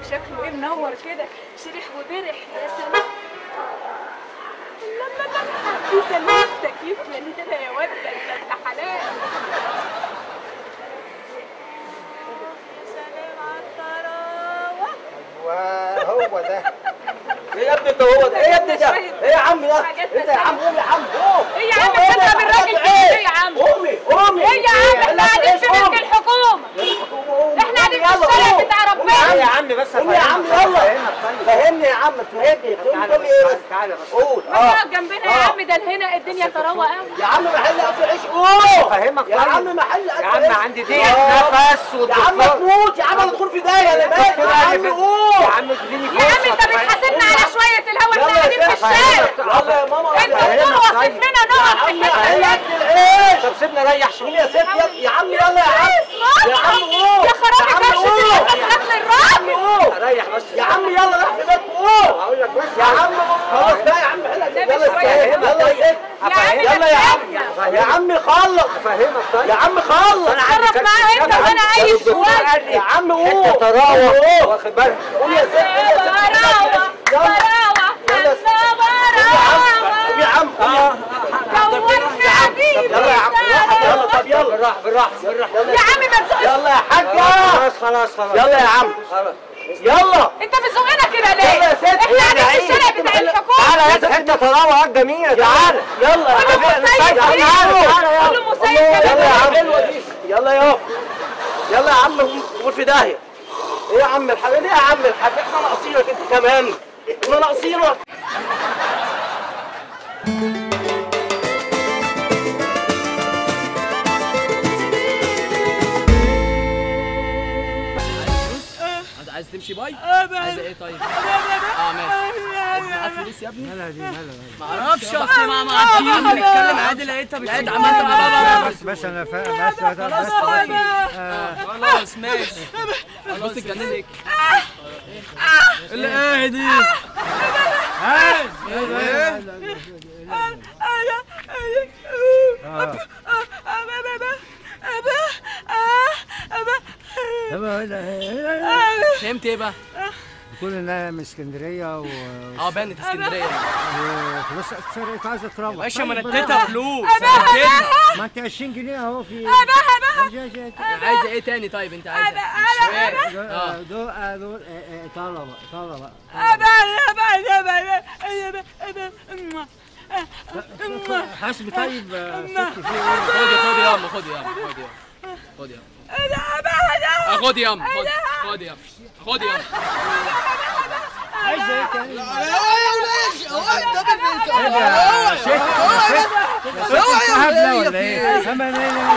شكله ايه منور كده شريح وبرح يا سلام لا لا لا في سلام تكييف لنا يا واد ده انت حلال يا سلام على الطراوه وهو ده ايه يا ابني انت هو ده ايه يا ابني ده ايه يا عم ده حاجات انت يا عم قوم يا عم قوم ايه يا عم قوم، قوم، تضرب قوم، الراجل قوم، كده ايه؟ ليه يا عم؟ قومي قومي ايه يا عم احنا قاعدين في بيت الحكومه احنا قاعدين في الشارع بتاع يا ربنا عم بس قوم يا عم يلا فهمني يا عم فهمني تقول تقول ايه بس تعالى بس قول ما اه تقف جنبنا يا عم ده هنا الدنيا طراوه قوي يا عم محل اكل عيش قول فهمك يا طيب. عم محل اكل يا عم عيش. عندي ضيق آه. نفس يا عم والدكتور تموت يا عم انا ادخل في داهيه انا مالك يا عم يا قول عم اديني يا عم انت بتحاسبنا على شويه الهوا اللي قاعدين في الشارع يلا يا ماما الدكتور واصف لنا نقط في عم الحته محل دي اكل العيش طب سيبنا ريح قول شويه يا ست يلا يا عم يلا يا عم يا عم قول يا خرابي يا عم كرش قول اكل يا الراجل عم قول ريح بس يا عم يلا راح في بيتك قول هقول لك بس يا عم خلاص بقى يا عم حلك يلا يا ست يلا يا ست يا عم يلا يا عم يا عم خلص افهمك طيب يا عم خلص اتصرف معاه انت وانا عايش شويه يا عم انت قول تراوح واخد بالك قول يا ست قول يا ست براوه يلا براوه يلا انا قول يا عم براوه قول يا عم كون حبيبي يلا يا عم يلا طب يلا بالراحه بالراحه بالراحه يا عم ما تزقش يلا يا حاجة خلاص خلاص خلاص يلا يا عم خلاص يلا انت بتزقنا كده ليه؟ يلا يا ست احنا قاعدين في الشارع بتاع الحكومه تعالى يا ست انت تراوح جميله تعالى يلا يا كله حبيبي مسيب تعالى كده. تعالى كله مسيب يلا كده. يا عم يلا يا يلا يا عم قول في داهية ايه يا عم الحاج ليه يا عم الحاج احنا ناقصينك انت كمان احنا ناقصينك انت عايز تمشي باي؟ عايز ايه طيب؟ اه ماشي معاك فلوس يا ابني؟ مالها دي مالها ما اعرفش اصل ما معديين بنتكلم عادي لقيتها بتعد عمال تبقى بس بس انا فاهم بس بس خلاص بس طيب خلاص ماشي خلاص اتجننت اللي قاعد دي فهمت ايه بقى؟ بتقول انها من اسكندريه و اه بانت اسكندريه وفلوس اتسرقت عايزه تروح باشا ما طيب نديتها فلوس ما انت 20 جنيه اهو في عايزه ايه تاني طيب انت عايزه مش فاهم. اه دول دول دول طلبه طلبه حسبي طيب ست في ايه خد يا خد يا ام خد يا ام خد يا ام خد يا ام آه، خد يا ام خد خد يا ام خد يا ام عايزه ايه تاني هبله ولا ايه؟ هبله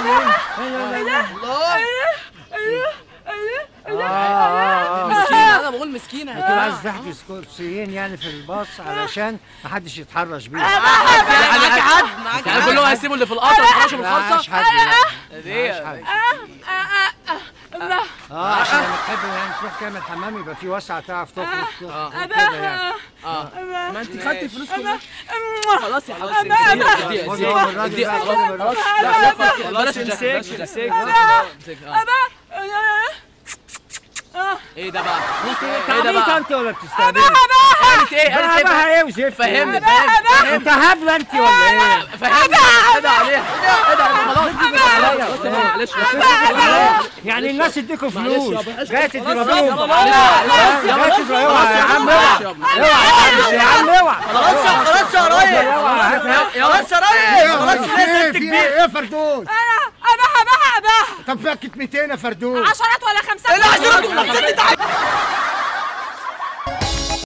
اه اه اه مسكينه انا بقول مسكينه بتقول عايز تحجز كرسيين يعني في الباص علشان ما حدش يتحرش بيه يعني معاك حد معاك يعني كلهم هيسيبوا اللي في القطر يخشوا لا بالخاصه مش حد دي مش حد اه عشان لما تحب يعني تروح تعمل حمام يبقى في وسعه تعرف تخرج كده يعني اه ما انت خدتي الفلوس كلها خلاص يا حبيبتي اديها خد هو اديها الراجل اديها بقى، خلاص خد الراجل. لا لا خلاص بلاش الجهل بلاش الجهل امسك اه ايه ده بقى؟ ايه ده تعبيط بقى؟ انت ولا بتستهبلي؟ قالت ايه؟ قالت ايه بقى بقى؟ ايه وزفت فهمني فهمني انت هبله انت ولا ايه؟ فهمني ايه ده عليها ايه ده خلاص خلاص معلش يعني الناس يديكوا فلوس جاي تضربوهم خلاص جاي تضربوهم يا عم اوعى اوعى يا عم اوعى خلاص خلاص يا ريس خلاص يا ريس خلاص في ايه في ايه يا فردوس اباها اباها اباها طب فكت 200 يا فردوس عشرات ولا خمسات عشرات ولا خمسات